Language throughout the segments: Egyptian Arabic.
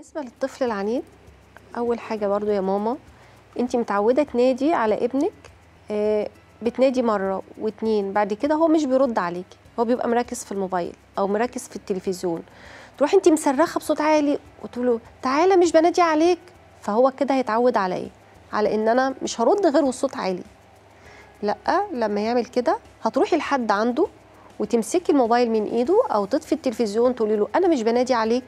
بالنسبة للطفل العنيد أول حاجة برضو يا ماما أنت متعودة تنادي على ابنك آه، بتنادي مرة واتنين بعد كده هو مش بيرد عليكي هو بيبقى مركز في الموبايل أو مركز في التلفزيون تروح أنت مصرخة بصوت عالي وتقول له تعالى مش بنادي عليك فهو كده هيتعود على إيه؟ على إن أنا مش هرد غير والصوت عالي لا لما يعمل كده هتروحي لحد عنده وتمسكي الموبايل من ايده او تطفي التلفزيون تقولي له انا مش بنادي عليك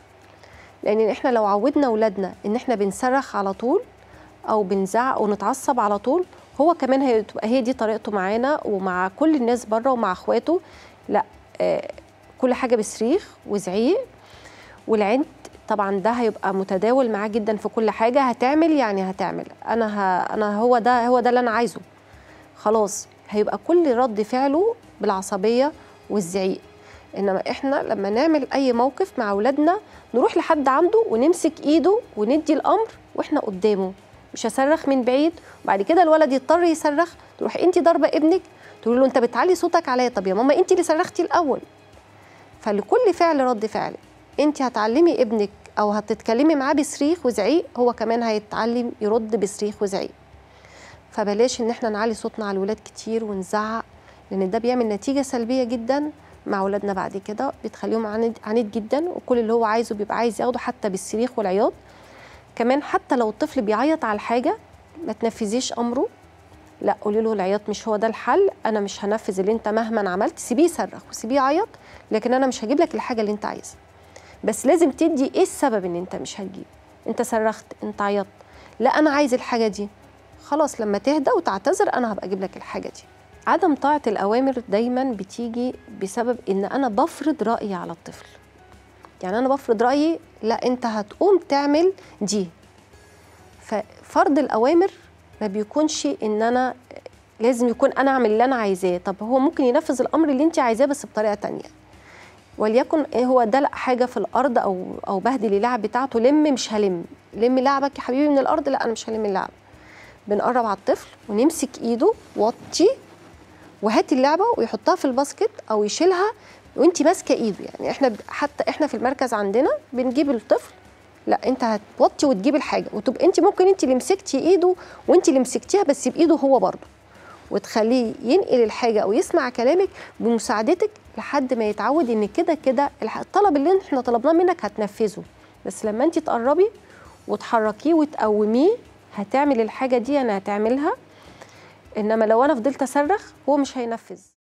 لان احنا لو عودنا اولادنا ان احنا بنصرخ على طول او بنزعق ونتعصب على طول هو كمان هتبقى هي دي طريقته معانا ومع كل الناس بره ومع اخواته لا آه كل حاجه بصريخ وزعيق والعند طبعا ده هيبقى متداول معاه جدا في كل حاجه هتعمل يعني هتعمل انا ه... انا هو ده هو ده اللي انا عايزه خلاص هيبقى كل رد فعله بالعصبيه والزعيق انما احنا لما نعمل اي موقف مع اولادنا نروح لحد عنده ونمسك ايده وندي الامر واحنا قدامه مش هصرخ من بعيد وبعد كده الولد يضطر يصرخ تروح انت ضاربه ابنك تقول له انت بتعلي صوتك عليا طب يا ماما انت اللي صرختي الاول فلكل فعل رد فعل انت هتعلمي ابنك او هتتكلمي معاه بصريخ وزعيق هو كمان هيتعلم يرد بصريخ وزعيق فبلاش ان احنا نعلي صوتنا على الولاد كتير ونزعق لان ده بيعمل نتيجه سلبيه جدا مع اولادنا بعد كده بتخليهم عنيد عنيد جدا وكل اللي هو عايزه بيبقى عايز ياخده حتى بالصريخ والعياط كمان حتى لو الطفل بيعيط على الحاجه ما تنفذيش امره لا قولي له العياط مش هو ده الحل انا مش هنفذ اللي انت مهما عملت سيبيه يصرخ وسيبيه يعيط لكن انا مش هجيب لك الحاجه اللي انت عايزها بس لازم تدي ايه السبب ان انت مش هتجيب انت صرخت انت عيطت لا انا عايز الحاجه دي خلاص لما تهدى وتعتذر انا هبقى اجيب لك الحاجه دي عدم طاعه الاوامر دايما بتيجي بسبب ان انا بفرض رايي على الطفل يعني انا بفرض رايي لا انت هتقوم تعمل دي ففرض الاوامر ما بيكونش ان انا لازم يكون انا اعمل اللي انا عايزاه طب هو ممكن ينفذ الامر اللي انت عايزاه بس بطريقه تانية وليكن إيه هو دلق حاجه في الارض او او بهدل اللعب بتاعته لم مش هلم لم لعبك يا حبيبي من الارض لا انا مش هلم اللعب بنقرب على الطفل ونمسك ايده وطي وهاتي اللعبه ويحطها في الباسكت او يشيلها وانت ماسكه ايده يعني احنا حتى احنا في المركز عندنا بنجيب الطفل لا انت هتوطي وتجيب الحاجه وتبقى انت ممكن انت اللي مسكتي ايده وانت اللي مسكتيها بس بايده هو برضه وتخليه ينقل الحاجه او يسمع كلامك بمساعدتك لحد ما يتعود ان كده كده الطلب اللي احنا طلبناه منك هتنفذه بس لما انت تقربي وتحركيه وتقوميه هتعمل الحاجه دي انا هتعملها انما لو انا فضلت اصرخ هو مش هينفذ